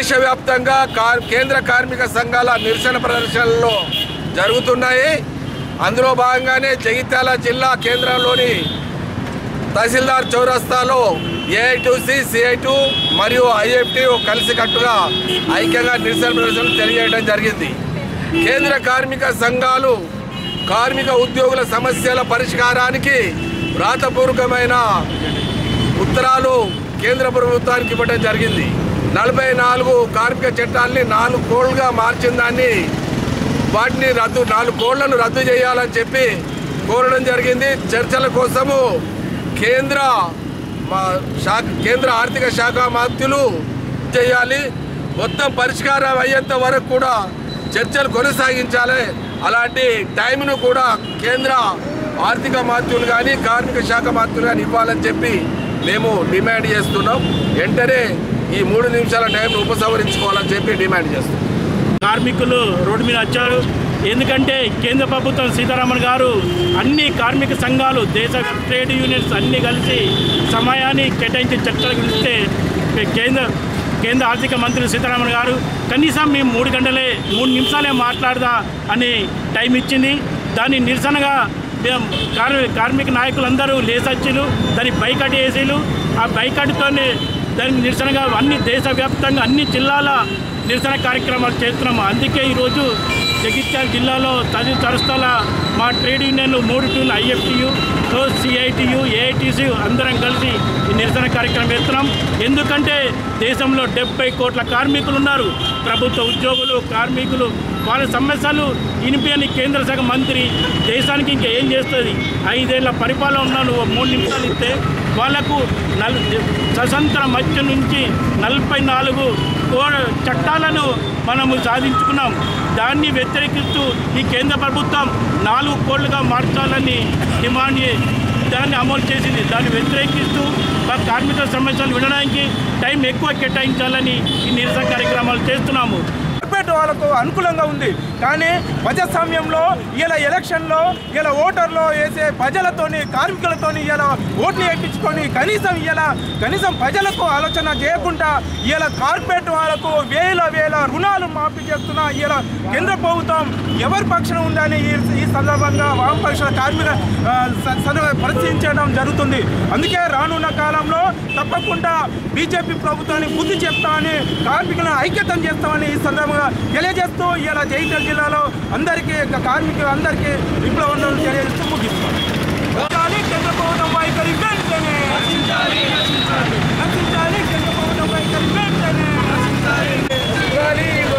దేశవ్యాప్తంగా కార్ కేంద్ర కార్మిక సంఘాల నిరసన ప్రదర్శనలు జరుగుతున్నాయి అందులో భాగంగానే జగిత్యాల జిల్లా కేంద్రంలోని తహసీల్దార్ చౌరస్తాలో ఏఐటూసి సిఐటు మరియు ఐఎఫ్టి కలిసికట్టుగా ఐక్యంగా నిరసన ప్రదర్శనలు తెలియజేయడం జరిగింది కేంద్ర కార్మిక సంఘాలు కార్మిక ఉద్యోగుల సమస్యల పరిష్కారానికి వ్రాతపూర్వకమైన ఉత్తరాలు కేంద్ర ప్రభుత్వానికి ఇవ్వడం జరిగింది నలభై నాలుగు కార్మిక చట్టాలని నాలుగు కోళ్లుగా మార్చిన దాన్ని వాటిని రద్దు నాలుగు కోళ్లను రద్దు చేయాలని చెప్పి కోరడం జరిగింది చర్చల కోసము కేంద్ర మా శాఖ కేంద్ర ఆర్థిక శాఖ మంత్రులు చేయాలి మొత్తం పరిష్కారం అయ్యేంత వరకు కూడా చర్చలు కొనసాగించాలి అలాంటి టైంను కూడా కేంద్ర ఆర్థిక మంత్రులు కానీ కార్మిక శాఖ మంత్రులు కానీ ఇవ్వాలని చెప్పి మేము డిమాండ్ చేస్తున్నాం వెంటనే ఈ మూడు నిమిషాల టైంను ఉపసంహరించుకోవాలని చెప్పి డిమాండ్ చేస్తున్నాం కార్మికులు రోడ్డు మీద వచ్చారు ఎందుకంటే కేంద్ర ప్రభుత్వం సీతారామన్ గారు అన్ని కార్మిక సంఘాలు దేశ ట్రేడ్ యూనియన్స్ అన్నీ కలిసి సమయాన్ని కేటాయించి చర్చలు పిలిస్తే కేంద్ర కేంద్ర ఆర్థిక మంత్రి సీతారామన్ గారు కనీసం మేము మూడు గంటలే మూడు నిమిషాలే మాట్లాడదా అని టైం ఇచ్చింది దాని నిరసనగా మేము కార్మి కార్మిక నాయకులందరూ లేసొచ్చిలు దాని బైకట్ వేసిలు ఆ బైకట్తోనే దానికి నిరసనగా అన్ని దేశవ్యాప్తంగా అన్ని జిల్లాల నిరసన కార్యక్రమాలు చేస్తున్నాము అందుకే ఈరోజు జగిత్యాల జిల్లాలో తది తరస్థల మా ట్రేడ్ యూనియన్లు మూడు టూలు ఐఎఫ్టియు సిఐటియు ఏఐటీసీ అందరం కలిసి ఈ నిరసన కార్యక్రమం చేస్తున్నాం ఎందుకంటే దేశంలో డెబ్బై కోట్ల కార్మికులు ఉన్నారు ప్రభుత్వ ఉద్యోగులు కార్మికులు వాళ్ళ సమస్యలు ఇనిపియని కేంద్ర శాఖ మంత్రి దేశానికి ఇంకా ఏం చేస్తుంది ఐదేళ్ల పరిపాలన ఉన్న నువ్వు మూడు నిమిషాలు ఇస్తే వాళ్లకు నల్ స్వతంత్ర మధ్య నుంచి నలభై నాలుగు కో- చట్టాలను మనము సాధించుకున్నాం దాన్ని వ్యతిరేకిస్తూ ఈ కేంద్ర ప్రభుత్వం నాలుగు కోళ్లుగా మార్చాలని డిమాండ్ చే- దాన్ని అమలు చేసింది దాన్ని వ్యతిరేకిస్తూ మా కార్మిక సమస్యలు వినడానికి టైం ఎక్కువ కేటాయించాలని ఈ నిరసన కార్యక్రమాలు చేస్తున్నాము కార్పొరేట్ వాళ్ళకు అనుకూలంగా ఉంది కానీ ప్రజాస్వామ్యంలో ఇలా ఎలక్షన్లో ఇలా ఓటర్లో వేసే ప్రజలతోని కార్మికులతోని ఇలా ఓట్లు వేయించుకొని కనీసం ఇలా కనీసం ప్రజలకు ఆలోచన చేయకుండా ఇలా కార్పొరేట్ వాళ్ళకు వేల వేల రుణాలు మాఫీ చేస్తున్న ఇలా కేంద్ర ప్రభుత్వం ఎవరి పక్షాన ఉందని ఈ ఈ సందర్భంగా వామపక్ష కార్మిక ఆ, స- స- పరిశీలించడం జరుగుతుంది అందుకే రానున్న కాలంలో తప్పకుండా బీజేపీ ప్రభుత్వాన్ని బుద్ధి చెప్తామని కార్మికులను ఐక్యతం చేస్తామని ఈ సందర్భంగా తెలియజేస్తూ ఇలా జైతల్ జిల్లాలో అందరికీ కార్మికులు అందరికీ విప్లవం తెలియజేస్తూ ముగిస్తాం రక్షించాలి కేంద్ర ప్రభుత్వం వైఖరి వెంటనే రక్షించాలి కేంద్ర ప్రభుత్వం వైఖరి వెంటనే